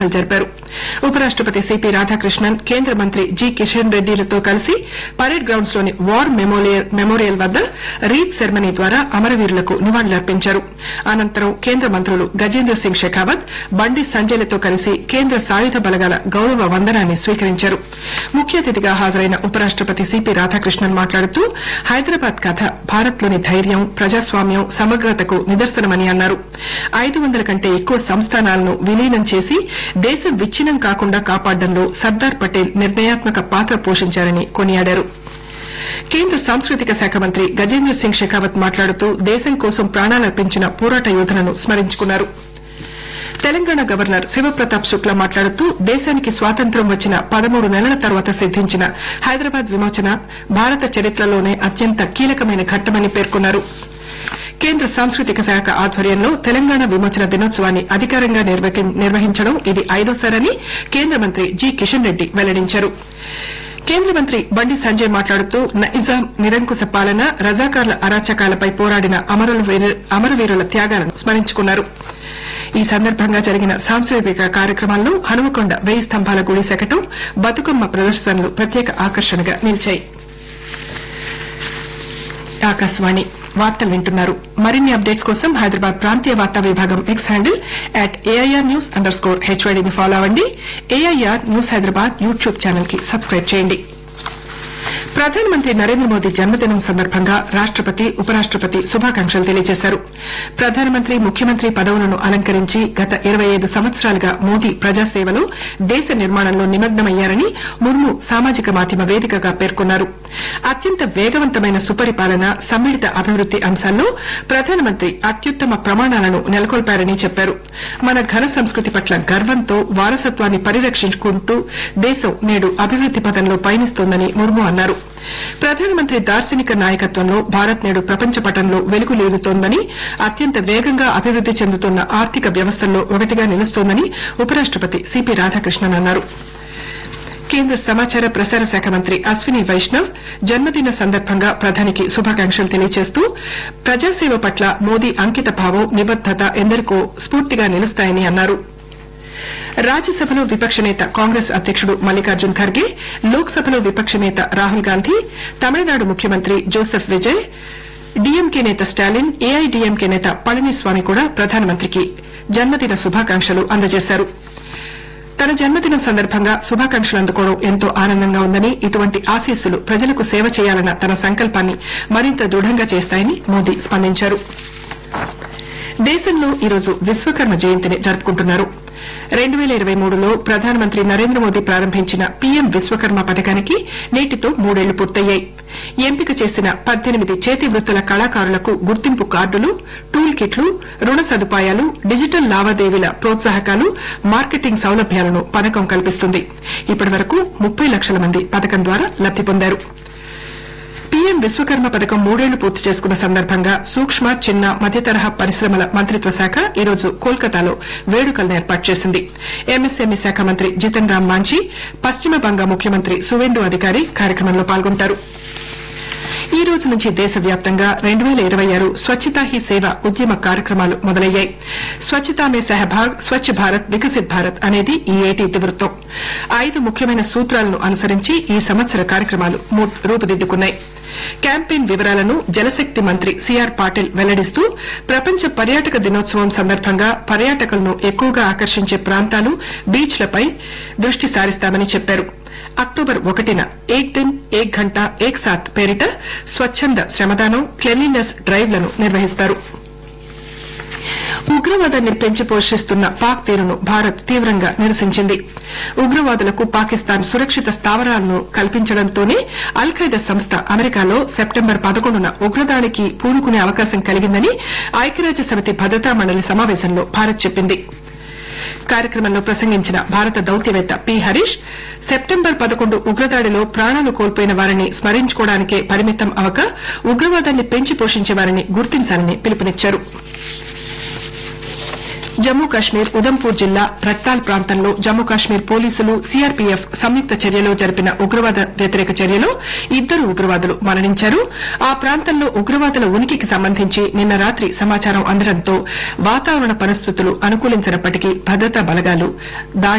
జరిపారు ఉపరాష్టపతి సిపి రాధాకృష్ణన్ కేంద్ర మంత్రి జి కిషన్ రెడ్డిలతో కలిసి పరేడ్ గ్రౌండ్స్ లోని వార్ మెమోరియల్ వద్ద రీత్ సెరమనీ ద్వారా అమరవీరులకు నివాళులర్పించారు అనంతరం కేంద్ర మంత్రులు గజేంద్ర సింగ్ షెకావత్ బండి సంజయ్లతో కలిసి కేంద్ర సాయుధ బలగాల గౌరవ వందనాన్ని స్వీకరించారు ముఖ్య అతిథిగా హాజరైన ఉపరాష్టపతి సిపి రాధాకృష్ణన్ మాట్లాడుతూ హైదరాబాద్ కథ భారత్లోని ధైర్యం ప్రజాస్వామ్యం సమగ్రతకు నిదర్శనమని అన్నారు ఐదు వందల కంటే ఎక్కువ సంస్థానాలను విలీనం చేసి దేశం విచ్ఛిన్నం కాకుండా కాపాడడంలో సర్దార్ పటేల్ నిర్ణయాత్మక పాత్ర పోషించారని కొనియాడారు కేంద్ర సాంస్కృతిక శాఖ మంత్రి గజేంద్ర సింగ్ షెకావత్ మాట్లాడుతూ దేశం కోసం ప్రాణాలర్పించిన పోరాట యోధులను స్మరించుకున్నారు తెలంగాణ గవర్నర్ శివప్రతాప్ శుక్లా మాట్లాడుతూ దేశానికి స్వాతంత్ర్యం వచ్చిన పదమూడు నెలల తర్వాత సిద్దించిన హైదరాబాద్ విమోచన భారత చరిత్రలోనే అత్యంత కీలకమైన ఘట్టమని పేర్కొన్నారు కేంద్ర సాంస్కృతిక శాఖ ఆధ్వర్యంలో తెలంగాణ విమోచన దినోత్సవాన్ని అధికారంగా నిర్వహించడం ఇది ఐదోసారని కేంద్ర మంత్రి జి కిషన్ రెడ్డి వెల్లడించారు కేంద్ర మంత్రి బండి సంజయ్ మాట్లాడుతూ నైజాం నిరంకుశ పాలన రజాకార్ల అరాచకాలపై పోరాడిన అమరవీరుల త్యాగాలను స్మరించుకున్నారు ఈ సందర్భంగా జరిగిన సాంస్కృతిక కార్యక్రమాల్లో హనుమకొండ వెయ్యి స్తంభాల గుడి శకటం బతుకమ్మ ప్రదర్శనలు ప్రత్యేక ఆకర్షణగా నిలిచాయి ఆకాశవాణి వార్తలు వింటున్నారు మరిన్ని అప్డేట్స్ కోసం హైదరాబాద్ ప్రాంతీయ వార్తా విభాగం X handle at AIR news under score హెచ్వైడీని ఫాలో అవ్వండి AIR news Hyderabad YouTube channel కి సబ్స్క్రైబ్ చేయండి ప్రధానమంత్రి నరేంద్ర మోదీ జన్మదినం సందర్భంగా రాష్టపతి ఉపరాష్టపతి శుభాకాంక్షలు తెలియజేశారు ప్రధానమంత్రి ముఖ్యమంత్రి పదవులను అలంకరించి గత ఇరవై ఐదు సంవత్సరాలుగా మోదీ ప్రజాసేవలో దేశ నిర్మాణంలో నిమగ్నమయ్యారని ముర్ము సామాజిక మాధ్యమ వేదికగా పేర్కొన్నారు అత్యంత వేగవంతమైన సుపరిపాలన సమ్మిళిత అభివృద్ది అంశాల్లో ప్రధానమంత్రి అత్యుత్తమ ప్రమాణాలను నెలకొల్పారని చెప్పారు మన ఘన సంస్కృతి పట్ల గర్వంతో వారసత్వాన్ని పరిరక్షించుకుంటూ దేశం నేడు అభివృద్ది పథంలో పయనిస్తోందని ముర్ము అన్నారు ప్రధానమంత్రి దార్శనిక నాయకత్వంలో భారత్ నేడు ప్రపంచ పటంలో వెలుగులేరుతోందని అత్యంత వేగంగా అభివృద్ది చెందుతున్న ఆర్థిక వ్యవస్థల్లో ఒకటిగా నిలుస్తోందని ఉపరాష్టపతి సిపి రాధాకృష్ణన్ అన్నారు కేంద్ర సమాచార ప్రసార శాఖ మంత్రి అశ్విని వైష్ణవ్ జన్మదిన సందర్భంగా ప్రధానికి శుభాకాంక్షలు తెలియజేస్తూ ప్రజాసేవ పట్ల మోదీ అంకిత భావం నిబద్దత ఎందరికో స్ఫూర్తిగా నిలుస్తాయని అన్నారు రాజ్యసభలో విపక్ష నేత కాంగ్రెస్ అధ్యకుడు మల్లికార్జున్ ఖర్గే లోక్ సభలో విపక్ష నేత రాహుల్ గాంధీ తమిళనాడు ముఖ్యమంత్రి జోసెఫ్ విజయ్ డీఎంకే నేత స్టాలిన్ ఏఐడీఎంకే నేత పళనిస్వామి కూడా ప్రధానమంత్రికి జన్మదిన శుభాకాంక్షలు అందజేశారు తన జన్మదినం సందర్భంగా శుభాకాంక్షలు అందుకోవడం ఎంతో ఆనందంగా ఉందని ఇటువంటి ఆశీస్సులు ప్రజలకు సేవ చేయాలన్న తన సంకల్పాన్ని మరింత దృఢంగా చేస్తాయని మోదీ స్పందించారు దేశంలో ఈరోజు విశ్వకర్మ జయంతిని జరుపుకుంటున్నారు రెండు పేల ఇరవై మూడులో ప్రధానమంత్రి నరేంద్ర మోదీ ప్రారంభించిన పీఎం విశ్వకర్మ పథకానికి నేటితో మూడేళ్లు పూర్తయ్యాయి ఎంపిక చేసిన పద్దెనిమిది చేతి వృత్తుల కళాకారులకు గుర్తింపు కార్డులు టూల్ కిట్లు రుణ సదుపాయాలు డిజిటల్ లావాదేవీల ప్రోత్సాహకాలు మార్కెటింగ్ సౌలభ్యాలను పథకం కల్పిస్తుంది ఇప్పటి వరకు ముప్పై లక్షల మంది పథకం ద్వారా లబ్ది పొందారు పీఎం విశ్వకర్మ పథకం మూడేళ్లు పూర్తి చేసుకున్న సందర్భంగా సూక్ష్మ చిన్న మధ్యతరహా పరిశ్రమల మంత్రిత్వ శాఖ ఈరోజు కోల్కతాలో వేడుకలను ఏర్పాటు చేసింది ఎంఎస్ఎంఈ శాఖ మంత్రి జితన్ రామ్ మాంఝీ పశ్చిమ బంగా ముఖ్యమంత్రి సువేందు అధికారి కార్యక్రమంలో పాల్గొంటారు ఈ రోజు నుంచి దేశవ్యాప్తంగా రెండు పేల ఇరవై ఆరు స్వచ్ఛతా హీ సేవ ఉద్యమ కార్యక్రమాలు మొదలయ్యాయి స్వచ్ఛతా మే సహభాగ్ స్వచ్ఛ భారత్ వికసిత్ భారత్ అనేది ఈ ఏటి ఇతివృత్తం ఐదు ముఖ్యమైన సూత్రాలను అనుసరించి ఈ సంవత్సర కార్యక్రమాలు రూపుదిద్దుకున్నాయి క్యాంపెయిన్ వివరాలను జలశక్తి మంత్రి సిఆర్ పాటిల్ వెల్లడిస్తూ ప్రపంచ పర్యాటక దినోత్సవం సందర్భంగా పర్యాటకులను ఎక్కువగా ఆకర్షించే ప్రాంతాలు బీచ్లపై దృష్టి సారిస్తామని చెప్పారు అక్టోబర్ ఒకటిన ఏక్ దిన్ ఏక్ ఘంటా ఏక్ సాత్ పేరిట స్వచ్చంద శ్రమదానం క్లెన్లీనెస్ డ్రైవ్లను నిర్వహిస్తారు ఉగ్రవాదాన్ని పెంచి పోషిస్తున్న పాక్ తీరును భారత్ తీవ్రంగా నిరసించింది ఉగ్రవాదులకు పాకిస్తాన్ సురక్షిత స్థావరాలను కల్పించడంతోనే అల్ ఖైదా సంస్థ అమెరికాలో సెప్టెంబర్ పదకొండున ఉగ్రదాడికి పూనుకునే అవకాశం కలిగిందని ఐక్యరాజ్య సమితి భద్రతా మండలి సమావేశంలో భారత్ చెప్పింది కార్యక్రమంలో ప్రసంగించిన భారత దౌత్యవేత్త పి హరీష్ సెప్టెంబర్ పదకొండు ఉగ్రదాడిలో ప్రాణాలు కోల్పోయిన వారిని స్మరించుకోవడానికే పరిమితం అవక ఉగ్రవాదాన్ని పెంచి పోషించే వారిని గుర్తించాలని పిలుపునిచ్చారు జమ్మూ కాశ్మీర్ ఉదంపూర్ జిల్లా రక్తాల్ ప్రాంతంలో జమ్మూ కాశ్మీర్ పోలీసులు సీఆర్పీఎఫ్ సంయుక్త చర్యలో జరిపిన ఉగ్రవాద వ్యతిరేక చర్యలో ఇద్దరు ఉగ్రవాదులు మరణించారు ఆ ప్రాంతంలో ఉగ్రవాదుల ఉనికికి సంబంధించి నిన్న రాత్రి సమాచారం అందడంతో వాతావరణ పరిస్థితులు అనుకూలించినప్పటికీ భద్రతా బలగాలు దాడి